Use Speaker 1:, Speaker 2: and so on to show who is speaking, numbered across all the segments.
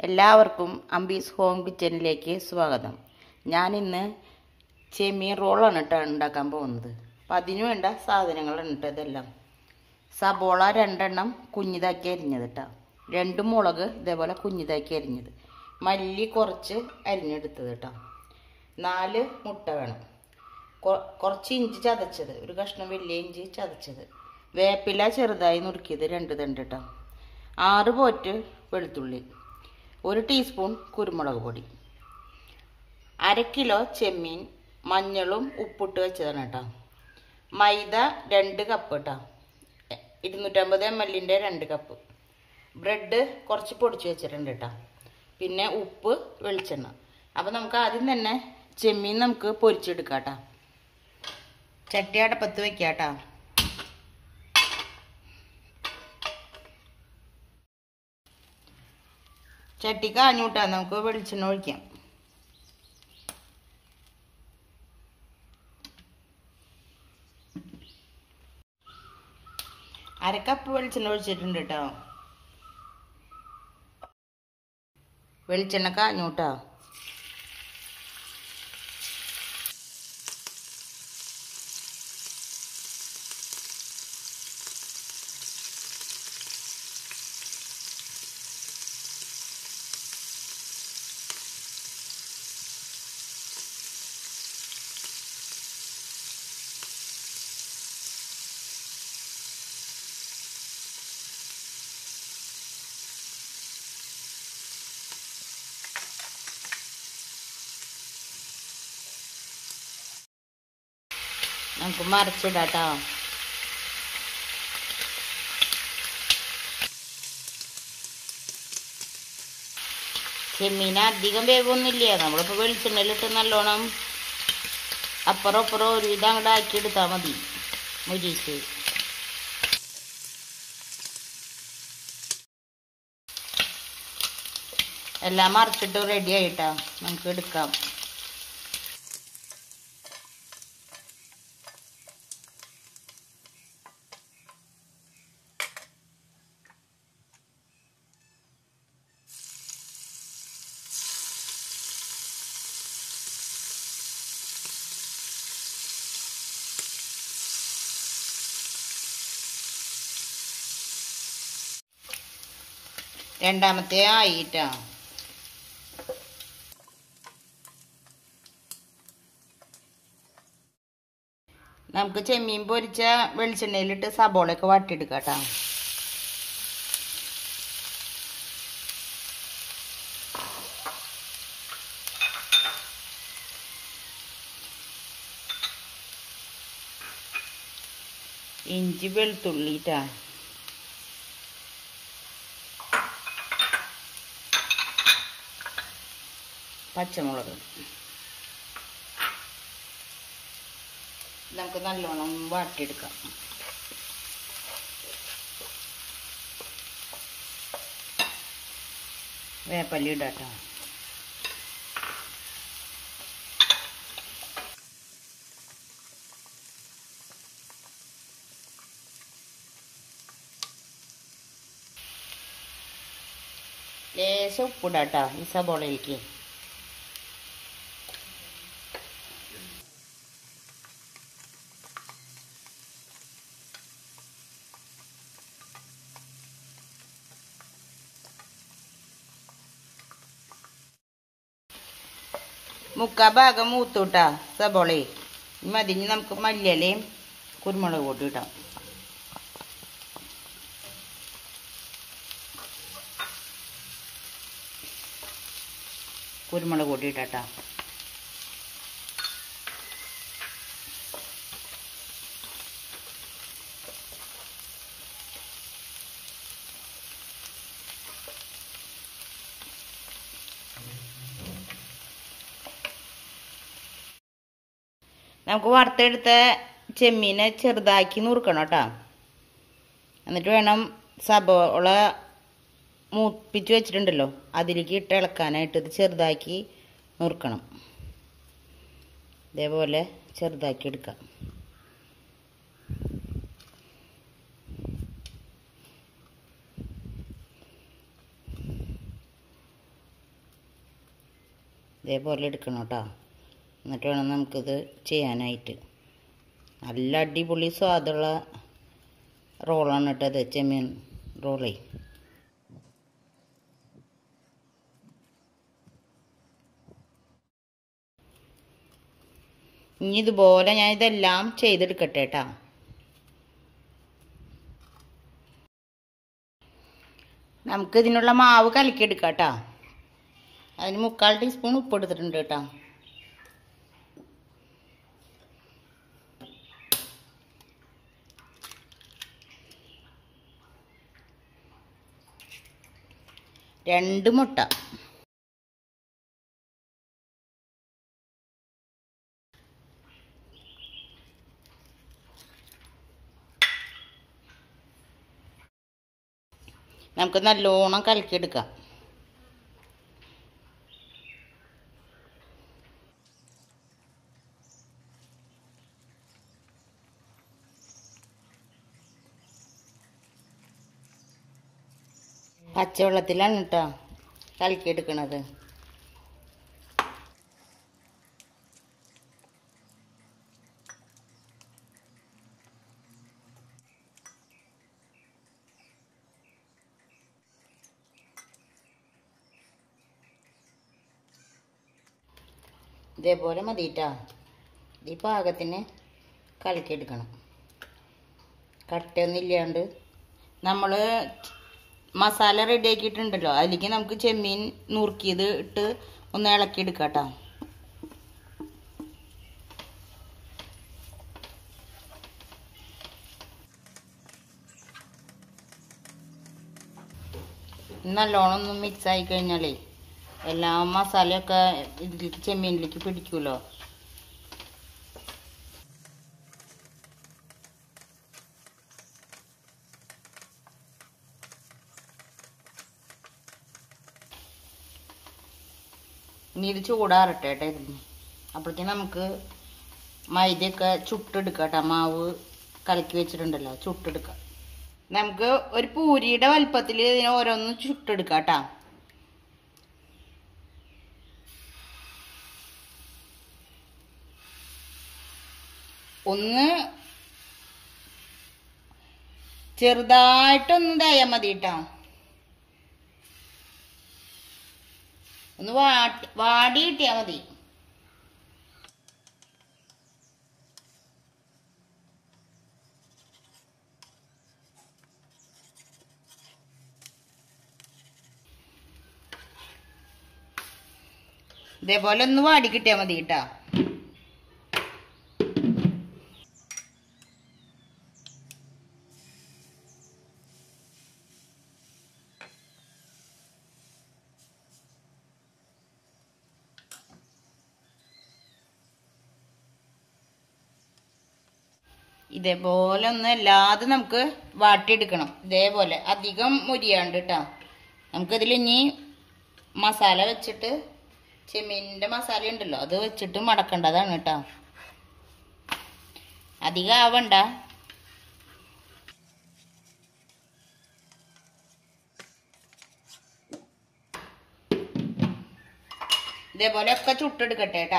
Speaker 1: എല്ലാവർക്കും അമ്പീസ് ഹോം കിച്ചണിലേക്ക് സ്വാഗതം ഞാനിന്ന് ചെമ്മീൻ റോളാണ് കേട്ടോ ഉണ്ടാക്കാൻ പോകുന്നത് അപ്പം അതിന് വേണ്ട സാധനങ്ങളാണ് കേട്ടോ ഇതെല്ലാം സബോള രണ്ടെണ്ണം കുഞ്ഞിതാക്കി അരിഞ്ഞത് കേട്ടോ രണ്ട് മുളക് ഇതേപോലെ കുഞ്ഞിതാക്കി അരിഞ്ഞത് മല്ലി കുറച്ച് അരിഞ്ഞെടുത്തത് കേട്ടോ നാല് മുട്ട വേണം കൊ- കുറച്ച് ഇഞ്ചി ചതച്ചത് ഒരു കഷ്ണം വലിയ ഇഞ്ചി ചതച്ചത് വേപ്പില ചെറുതായി നുറുക്കിയത് രണ്ട് തണ്ട് കേട്ടോ ആറ് പോറ്റ് വെളുത്തുള്ളി ഒരു ടീസ്പൂൺ കുരുമുളക് പൊടി അര കിലോ ചെമ്മീൻ മഞ്ഞളും ഉപ്പിട്ട് വെച്ചതാണ് കേട്ടോ മൈദ രണ്ട് കപ്പ് കേട്ടോ എ- ഇരുന്നൂറ്റമ്പത് എം എല്ലിൻ്റെ രണ്ട് കപ്പ് ബ്രെഡ് കുറച്ച് പൊടിച്ച് വെച്ചിട്ടുണ്ട് കേട്ടോ പിന്നെ ഉപ്പ് വെളിച്ചെണ്ണ അപ്പം നമുക്ക് ആദ്യം തന്നെ ചെമ്മീൻ നമുക്ക് പൊരിച്ചെടുക്കാം കേട്ടോ ചട്ടി അടപ്പത്ത് വെക്കാം കേട്ടോ ചട്ടി കാഞ്ഞൂട്ടാ നമുക്ക് വെളിച്ചെണ്ണ ഒഴിക്കാം അര കപ്പ് വെളിച്ചെണ്ണ ഒഴിച്ചിട്ടുണ്ട് കേട്ടോ വെളിച്ചെണ്ണ കാഞ്ഞൂട്ടാ നമുക്ക് മറിച്ചിടാം കേട്ടോ ചെമ്മീൻ അധികം വേവൊന്നുമില്ല നമ്മളിപ്പോൾ വെളിച്ചെണ്ണയിലിട്ട് നല്ലോണം അപ്പുറം അപ്പുറം ഒരുവിധം അങ്ങോട്ട് ആക്കി എടുത്താൽ മതി മുരിച്ച് എല്ലാം മറിച്ചിട്ട് റെഡി ആയിട്ടാ നമുക്ക് എടുക്കാം രണ്ടാമത്തെ ആയിട്ടാ നമുക്ക് ചെമ്മീൻ പൊരിച്ച വെളിച്ചെണ്ണയിലിട്ട് സബോളയൊക്കെ വാട്ടിയെടുക്കാം കേട്ടോ ഇഞ്ചി വെളുത്തുള്ളിട്ടാ പച്ചമുളക് നമുക്ക് നല്ലോണം വാട്ടിയെടുക്കാം വേപ്പല്ലി ഇടാട്ടോ ലേശം ഉപ്പിടാട്ടോ ഈ സബോളയിലേക്ക് മുക്കാ ഭാഗം മൂത്തൂട്ടാ സബോളേ മതി ഇനി നമുക്ക് മല്ലിയിലയും കുരുമുളക് പൊടി ഇടാം കുരുമുളക് പൊടി ഇട്ടാ നമുക്ക് വറുത്തെടുത്ത ചെമ്മീനെ ചെറുതാക്കി നുറുക്കണം കേട്ടോ എന്നിട്ട് വേണം സബോള മൂപ്പിച്ച് വെച്ചിട്ടുണ്ടല്ലോ അതിലേക്ക് ഇട്ട് ഇളക്കാനായിട്ട് ഇത് ചെറുതാക്കി നുറുക്കണം ഇതേപോലെ ചെറുതാക്കി എടുക്കാം ഇതേപോലെ എടുക്കണം കേട്ടോ എന്നിട്ട് വേണം നമുക്കിത് ചെയ്യാനായിട്ട് നല്ല അടിപൊളി സ്വാദുള്ള റോളാണ് കേട്ടത് ചെമ്മീൻ റോളേ ഇനി ഇതുപോലെ ഞാൻ ഇതെല്ലാം ചെയ്തെടുക്കട്ടെ കേട്ടാ നമുക്ക് ഇതിനുള്ള മാവ് കലക്കിയെടുക്കാം കേട്ടോ അതിന് മുക്കാൽ ടീസ്പൂൺ ഉപ്പ് എടുത്തിട്ടുണ്ട് കേട്ടോ രണ്ട് മുട്ട നമുക്ക് നല്ലോണം കലക്കിയെടുക്കാം പച്ചവെള്ളത്തിലാണ് കേട്ടോ കലക്കിയെടുക്കണത് ഇതേപോലെ മതിട്ടാ ഈ പാകത്തിന് കലക്കിയെടുക്കണം കട്ടയൊന്നും ഇല്ലാണ്ട് നമ്മൾ മസാല റെഡി ആക്കിയിട്ടുണ്ടല്ലോ അതിലേക്ക് നമുക്ക് ചെമ്മീൻ നുറുക്കിയത് ഇട്ട് ഒന്ന് ഇളക്കിയെടുക്കാം കേട്ടോ നല്ലോണം ഒന്ന് മിക്സ് ആയി കഴിഞ്ഞാലേ എല്ലാ മസാലയൊക്കെ ഇതിലേക്ക് ചെമ്മീനിലേക്ക് പിടിക്കുമല്ലോ ഇനി ഇത് ചൂടാറട്ടെ കേട്ടോ ഇരുന്ന് അപ്പോഴത്തേക്കും നമുക്ക് മൈദയൊക്കെ ചുട്ടെടുക്കാം കേട്ടോ മാവ് കലക്കി വെച്ചിട്ടുണ്ടല്ലോ ചുട്ടെടുക്കാം നമുക്ക് ഒരു പൂരിയുടെ വലിപ്പത്തിൽ ഇതിനെ ഓരോന്ന് ചുട്ടെടുക്കാം കേട്ടോ ഒന്ന് ചെറുതായിട്ടൊന്ന് ഇതായാൽ മതി കേട്ടോ ഒന്ന് വാട്ടി വാടി കിട്ടിയാൽ മതി ഇതേപോലെ ഒന്ന് വാടി കിട്ടിയാൽ മതി കേട്ടോ ഇതേപോലെ ഒന്ന് എല്ലാതും നമുക്ക് വാട്ടിയെടുക്കണം ഇതേപോലെ അധികം മുരിയാണ്ട് കേട്ടോ നമുക്കിതിൽ ഇനി മസാല വെച്ചിട്ട് ചെമ്മീനിൻ്റെ മസാല ഉണ്ടല്ലോ അത് വെച്ചിട്ട് മടക്കേണ്ടതാണ് കേട്ടോ അധികം ആവണ്ട ഇതേപോലെ ഒക്കെ ചുട്ടെടുക്കട്ടെ കേട്ടാ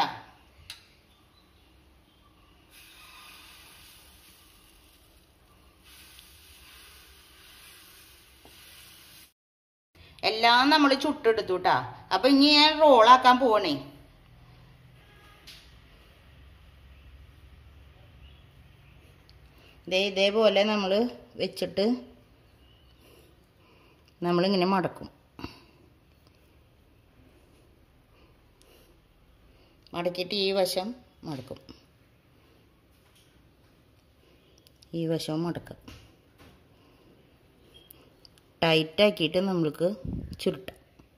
Speaker 1: എല്ലാം നമ്മൾ ചുട്ടെടുത്തു കേട്ടാ അപ്പൊ ഇനി ഞാൻ റോളാക്കാൻ പോണേ ദേ ഇതേപോലെ നമ്മൾ വെച്ചിട്ട് നമ്മളിങ്ങനെ മടക്കും മടക്കിയിട്ട് ഈ വശം മടക്കും ഈ വശവും മടക്കാം ടൈറ്റാക്കിയിട്ട് നമ്മൾക്ക് ചുരുട്ടാം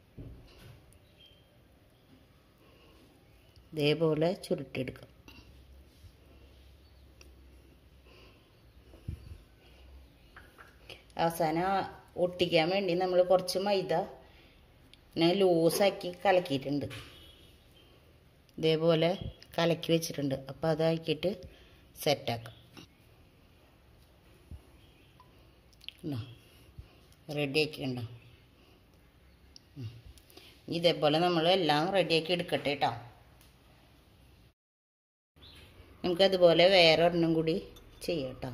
Speaker 1: ഇതേപോലെ ചുരുട്ടിയെടുക്കാം അവസാനം ഒട്ടിക്കാൻ വേണ്ടി നമ്മൾ കുറച്ച് മൈദ ഞാൻ ലൂസാക്കി കലക്കിയിട്ടുണ്ട് ഇതേപോലെ കലക്കി വെച്ചിട്ടുണ്ട് അപ്പോൾ അതാക്കിയിട്ട് സെറ്റാക്കാം റെഡി ആക്കിയുണ്ടോ ഇതേപോലെ നമ്മൾ എല്ലാം റെഡിയാക്കി എടുക്കട്ടെ കേട്ടോ നമുക്കതുപോലെ വേറെ ഒരെണ്ണം കൂടി ചെയ്യാം കേട്ടോ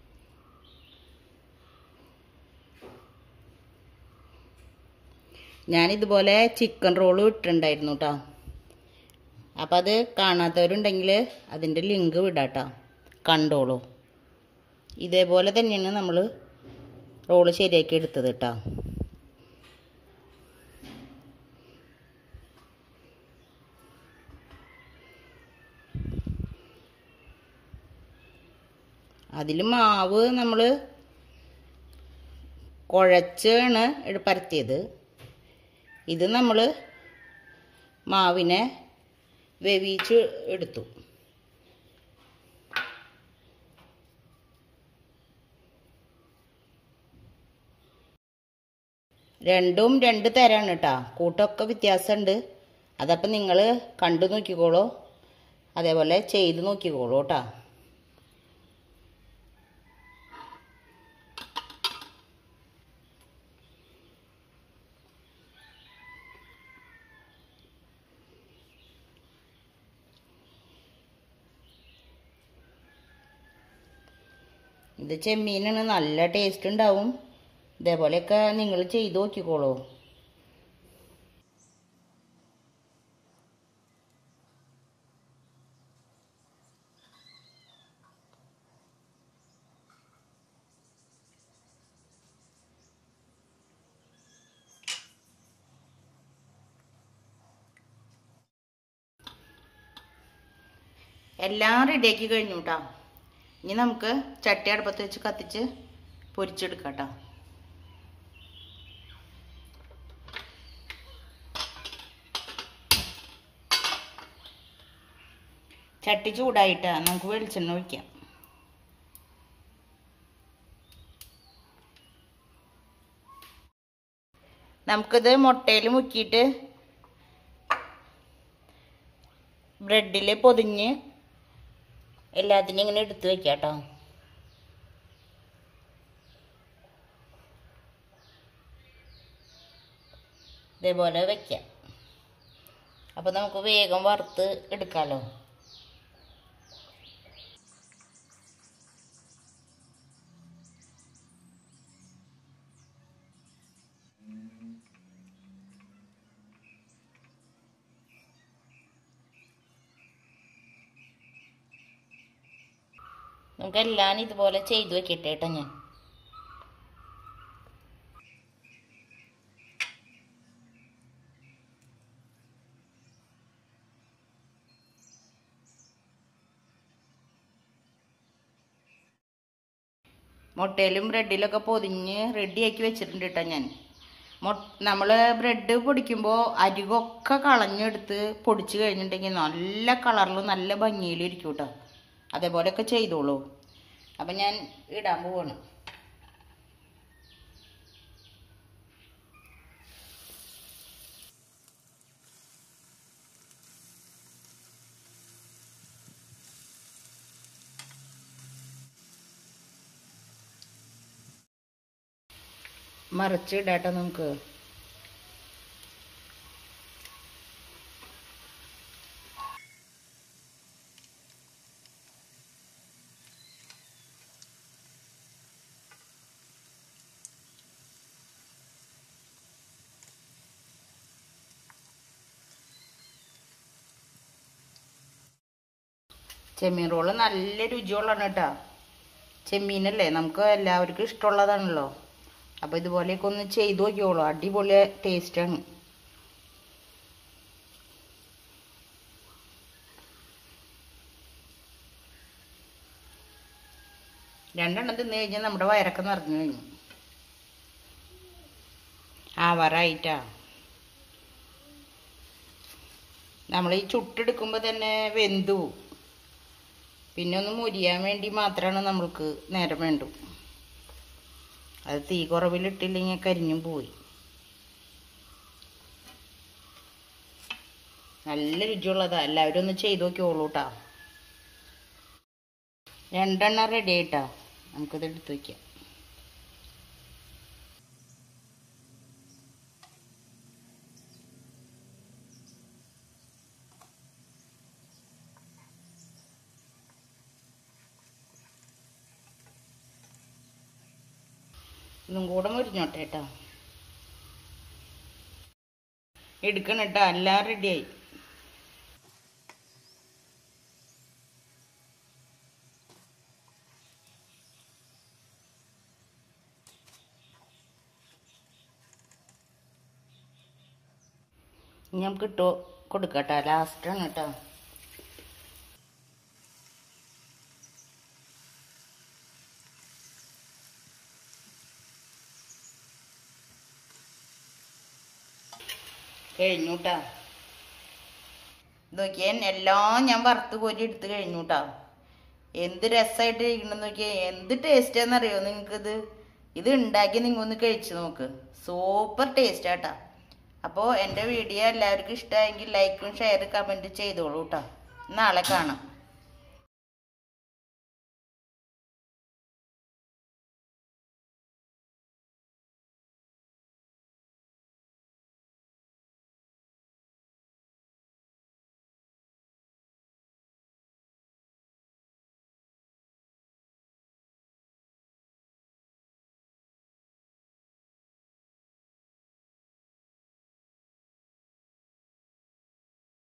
Speaker 1: ഞാനിതുപോലെ ചിക്കൻ റോള് ഇട്ടിട്ടുണ്ടായിരുന്നു കേട്ടോ അപ്പം അത് കാണാത്തവരുണ്ടെങ്കിൽ അതിൻ്റെ ലിങ്ക് വിടാം കേട്ടോ കണ്ടോളൂ ഇതേപോലെ തന്നെയാണ് നമ്മൾ റോള് ശരിയാക്കി എടുത്തത് കേട്ടോ അതിൽ മാവ് നമ്മൾ കുഴച്ചാണ് എടു- പരത്തിയത് ഇത് നമ്മൾ മാവിനെ വേവിച്ച് എടുത്തു രണ്ടും രണ്ട് തരാണ് കേട്ടോ കൂട്ടമൊക്കെ വ്യത്യാസമുണ്ട് അതപ്പം നിങ്ങൾ കണ്ടു നോക്കിക്കോളൂ അതേപോലെ ചെയ്ത് നോക്കിക്കോളൂ കേട്ടോ ഇത് ചെമ്മീനാണ് നല്ല ടേസ്റ്റ് ഉണ്ടാവും ഇതേപോലെയൊക്കെ നിങ്ങൾ ചെയ്ത് നോക്കിക്കോളൂ എല്ലാം റെഡിയാക്കി കഴിഞ്ഞു കേട്ടോ ഇനി നമുക്ക് ചട്ടി അടുപ്പത്ത് വെച്ച് കത്തിച്ച് പൊരിച്ചെടുക്കാം കേട്ടോ ചട്ടി ചൂടായിട്ടാ നമുക്ക് വെളിച്ചെണ്ണ ഒഴിക്കാം നമുക്കിത് മുട്ടയിൽ മുക്കിയിട്ട് ബ്രെഡിൽ പൊതിഞ്ഞ് എല്ലാത്തിനും ഇങ്ങനെ എടുത്ത് വെക്കാം കേട്ടോ ഇതേപോലെ വെക്കാം അപ്പോൾ നമുക്ക് വേഗം വറുത്ത് എടുക്കാമല്ലോ നമുക്ക് എല്ലാം ഇതുപോലെ ചെയ്തു വെക്കട്ടെ കേട്ടോ ഞാൻ മുട്ടയിലും ബ്രെഡിലൊക്കെ പൊതിഞ്ഞ് റെഡിയാക്കി വെച്ചിട്ടുണ്ട് കേട്ടോ ഞാൻ മൊ നമ്മൾ ബ്രെഡ് പൊടിക്കുമ്പോൾ അരികൊക്കെ കളഞ്ഞെടുത്ത് പൊടിച്ച് കഴിഞ്ഞിട്ടുണ്ടെങ്കിൽ നല്ല കളറിലും നല്ല ഭംഗിയിലും ഇരിക്കും കേട്ടോ അതേപോലെയൊക്കെ ചെയ്തോളൂ അപ്പം ഞാൻ ഇടാൻ പോവാണ് മറിച്ച് ഇടാട്ടോ നമുക്ക് ചെമ്മീൻ റോള് നല്ല രുചിയുള്ളതാണ് കേട്ടോ ചെമ്മീനല്ലേ നമുക്ക് എല്ലാവർക്കും ഇഷ്ടമുള്ളതാണല്ലോ അപ്പോൾ ഇതുപോലെയൊക്കെ ഒന്ന് ചെയ്തു നോക്കിയോളൂ അടിപൊളി ടേസ്റ്റാണ് രണ്ടെണ്ണം തിന്നു കഴിഞ്ഞാൽ നമ്മുടെ വയറൊക്കെ നിറഞ്ഞു കഴിഞ്ഞു ആവാറായിട്ടാ നമ്മൾ ഈ ചുട്ടെടുക്കുമ്പോൾ തന്നെ വെന്തു പോവും. പിന്നെ ഒന്ന് മുരിയാൻ വേണ്ടി മാത്രമാണ് നമ്മൾക്ക് നേരം വേണ്ടു അത് തീ കുറവിലിട്ടില്ലെങ്കിൽ കരിഞ്ഞും പോയി നല്ല രുചിയുള്ളതാ എല്ലാവരും ഒന്ന് ചെയ്ത് നോക്കിയോളൂ കേട്ടോ രണ്ടെണ്ണം റെഡി ആയിട്ടാ നമുക്കിത് എടുത്ത് വയ്ക്കാം ഇതും കൂടെ മുരിഞ്ഞോട്ടെ കേട്ടോ എടുക്കണം കേട്ടോ എല്ലാം റെഡിയായി ഇനി നമുക്ക് ഇട്ടോ കൊടുക്കട്ടോ ലാസ്റ്റാണ് കേട്ടോ കഴിഞ്ഞു കേട്ടോ നോക്കിയാൽ എല്ലാം ഞാൻ വറുത്ത് കോരി എടുത്ത് കഴിഞ്ഞു കേട്ടോ എന്ത് രസമായിട്ട് ഇരിക്കണമെന്ന് നോക്കിയാൽ എന്ത് ടേസ്റ്റാന്നറിയോ നിങ്ങൾക്കിത് ഇത് ഉണ്ടാക്കി നിങ്ങൾ ഒന്ന് കഴിച്ചു നോക്ക് സൂപ്പർ ടേസ്റ്റ് ആട്ടാ അപ്പോൾ എൻ്റെ വീഡിയോ എല്ലാവർക്കും ഇഷ്ടമായെങ്കിൽ ലൈക്കും ഷെയർ കമൻറ്റ് ചെയ്തോളൂ കേട്ടോ നാളെ കാണാം